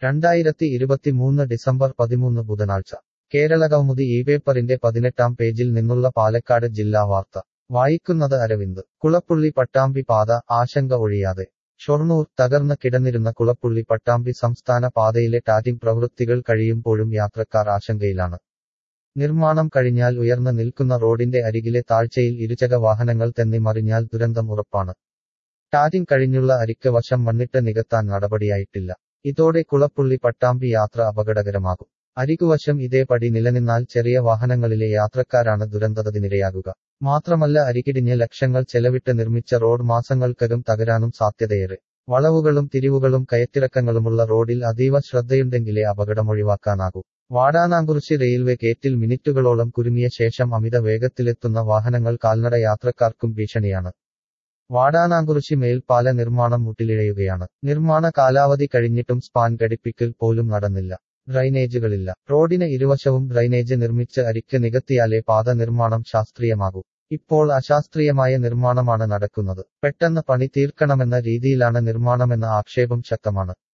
രണ്ടായിരത്തി ഇരുപത്തിമൂന്ന് ഡിസംബർ പതിമൂന്ന് ബുധനാഴ്ച കേരളകൗമുദി ഈ പേപ്പറിന്റെ പതിനെട്ടാം പേജിൽ നിന്നുള്ള പാലക്കാട് ജില്ലാ വാർത്ത വായിക്കുന്നത് അരവിന്ദ് കുളപ്പുള്ളി പട്ടാമ്പി പാത ആശങ്ക ഒഴിയാതെ ഷൊർണൂർ തകർന്ന് കിടന്നിരുന്ന കുളപ്പുള്ളി പട്ടാമ്പി സംസ്ഥാന പാതയിലെ ടാറ്റിംഗ് പ്രവൃത്തികൾ കഴിയുമ്പോഴും യാത്രക്കാർ ആശങ്കയിലാണ് നിർമ്മാണം കഴിഞ്ഞാൽ ഉയർന്നു നിൽക്കുന്ന റോഡിന്റെ അരികിലെ താഴ്ചയിൽ ഇരുചക വാഹനങ്ങൾ തെന്നി മറിഞ്ഞാൽ ദുരന്തം ഉറപ്പാണ് ടാറ്റിംഗ് കഴിഞ്ഞുള്ള അരിക്ക് വശം മണ്ണിട്ട് നികത്താൻ നടപടിയായിട്ടില്ല ഇതോടെ കുളപ്പുള്ളി പട്ടാമ്പി യാത്ര അപകടകരമാകും അരികുവശം ഇതേപടി നിലനിന്നാൽ ചെറിയ വാഹനങ്ങളിലെ യാത്രക്കാരാണ് ദുരന്തത്തിനിരയാകുക മാത്രമല്ല അരികിടിഞ്ഞ് ലക്ഷങ്ങൾ ചെലവിട്ട് നിർമ്മിച്ച റോഡ് മാസങ്ങൾക്കകം തകരാനും സാധ്യതയേറെ വളവുകളും തിരിവുകളും കയറ്റിറക്കങ്ങളുമുള്ള റോഡിൽ അതീവ ശ്രദ്ധയുണ്ടെങ്കിലേ അപകടമൊഴിവാക്കാനാകൂ വാടാനാങ്കുറിശി റെയിൽവേ ഗേറ്റിൽ മിനിറ്റുകളോളം കുരുങ്ങിയ ശേഷം അമിത വേഗത്തിലെത്തുന്ന വാഹനങ്ങൾ കാൽനട യാത്രക്കാർക്കും ഭീഷണിയാണ് വാടാനാങ്കുറിശി മേൽപ്പാല നിർമ്മാണം മുട്ടിലിഴയുകയാണ് നിർമ്മാണ കാലാവധി കഴിഞ്ഞിട്ടും സ്പാൻ ഘടിപ്പിക്കൽ പോലും നടന്നില്ല ഡ്രൈനേജുകളില്ല റോഡിന് ഇരുവശവും ഡ്രൈനേജ് നിർമ്മിച്ച് അരിക്ക് നികത്തിയാലേ പാത നിർമ്മാണം ശാസ്ത്രീയമാകൂ ഇപ്പോൾ അശാസ്ത്രീയമായ നിർമ്മാണമാണ് നടക്കുന്നത് പെട്ടെന്ന് പണി തീർക്കണമെന്ന രീതിയിലാണ് നിർമ്മാണമെന്ന ആക്ഷേപം ശക്തമാണ്